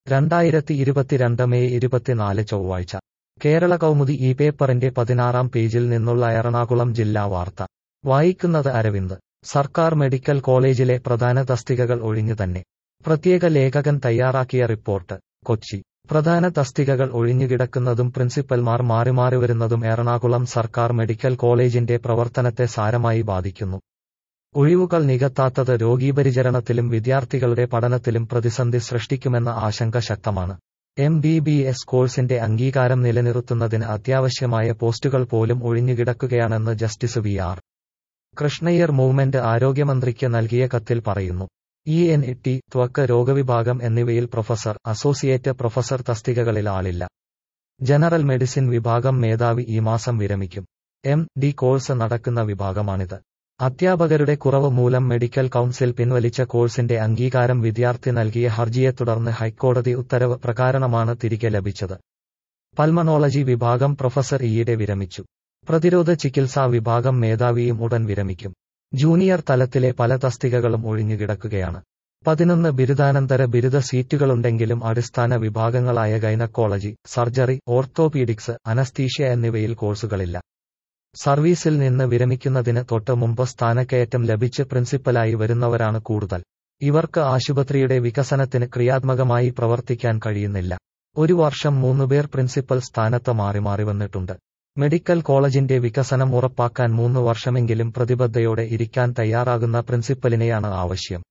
രണ്ടായിരത്തി ഇരുപത്തിരണ്ട് മെയ് ഇരുപത്തിനാല് ചൊവ്വാഴ്ച കേരള കൗമുദി ഈ പേപ്പറിന്റെ പതിനാറാം പേജിൽ നിന്നുള്ള എറണാകുളം ജില്ലാ വാർത്ത വായിക്കുന്നത് അരവിന്ദ് സർക്കാർ മെഡിക്കൽ കോളേജിലെ പ്രധാന തസ്തികകൾ ഒഴിഞ്ഞു തന്നെ പ്രത്യേക ലേഖകൻ തയ്യാറാക്കിയ റിപ്പോർട്ട് കൊച്ചി പ്രധാന തസ്തികകൾ ഒഴിഞ്ഞുകിടക്കുന്നതും പ്രിൻസിപ്പൽമാർ മാറിമാറി വരുന്നതും എറണാകുളം സർക്കാർ മെഡിക്കൽ കോളേജിന്റെ പ്രവർത്തനത്തെ സാരമായി ബാധിക്കുന്നു ഒഴിവുകൾ നികത്താത്തത് രോഗീപരിചരണത്തിലും വിദ്യാർത്ഥികളുടെ പഠനത്തിലും പ്രതിസന്ധി സൃഷ്ടിക്കുമെന്ന ആശങ്ക ശക്തമാണ് എം ബി ബി എസ് കോഴ്സിന്റെ അംഗീകാരം നിലനിർത്തുന്നതിന് അത്യാവശ്യമായ പോസ്റ്റുകൾ പോലും ഒഴിഞ്ഞുകിടക്കുകയാണെന്ന് justice V R Krishna Iyer movement ആരോഗ്യമന്ത്രിക്ക് നൽകിയ കത്തിൽ പറയുന്നു ഇ എൻ ടി ത്വക്ക് രോഗവിഭാഗം എന്നിവയിൽ പ്രൊഫസർ അസോസിയേറ്റ് പ്രൊഫസർ തസ്തികകളിൽ ആളില്ല ജനറൽ മെഡിസിൻ വിഭാഗം മേധാവി ഈ മാസം വിരമിക്കും എം ഡി കോഴ്സ് നടക്കുന്ന വിഭാഗമാണിത് അധ്യാപകരുടെ കുറവ് മൂലം മെഡിക്കൽ കൗൺസിൽ പിൻവലിച്ച കോഴ്സിന്റെ അംഗീകാരം വിദ്യാർത്ഥി നൽകിയ ഹർജിയെ തുടർന്ന് ഹൈക്കോടതി ഉത്തരവ് പ്രകാരമാണ് തിരികെ ലഭിച്ചത് പൽമണോളജി വിഭാഗം പ്രൊഫസർ ഈയിടെ വിരമിച്ചു പ്രതിരോധ ചികിത്സാ വിഭാഗം മേധാവിയും ഉടൻ വിരമിക്കും ജൂനിയർ തലത്തിലെ പല തസ്തികകളും ഒഴിഞ്ഞുകിടക്കുകയാണ് പതിനൊന്ന് ബിരുദാനന്തര ബിരുദ സീറ്റുകളുണ്ടെങ്കിലും അടിസ്ഥാന വിഭാഗങ്ങളായ ഗൈനക്കോളജി സർജറി ഓർത്തോപീഡിക്സ് അനസ്തീഷ്യ എന്നിവയിൽ കോഴ്സുകളില്ല സർവീസിൽ നിന്ന് വിരമിക്കുന്നതിന് തൊട്ട് മുമ്പ് സ്ഥാനക്കയറ്റം ലഭിച്ച് പ്രിൻസിപ്പലായി വരുന്നവരാണ് കൂടുതൽ ഇവർക്ക് ആശുപത്രിയുടെ വികസനത്തിന് ക്രിയാത്മകമായി പ്രവർത്തിക്കാൻ കഴിയുന്നില്ല ഒരു വർഷം മൂന്നുപേർ പ്രിൻസിപ്പൽ സ്ഥാനത്ത് മാറി മാറി വന്നിട്ടുണ്ട് മെഡിക്കൽ കോളേജിന്റെ വികസനം ഉറപ്പാക്കാൻ മൂന്ന് വർഷമെങ്കിലും പ്രതിബദ്ധയോടെ ഇരിക്കാൻ തയ്യാറാകുന്ന പ്രിൻസിപ്പലിനെയാണ് ആവശ്യം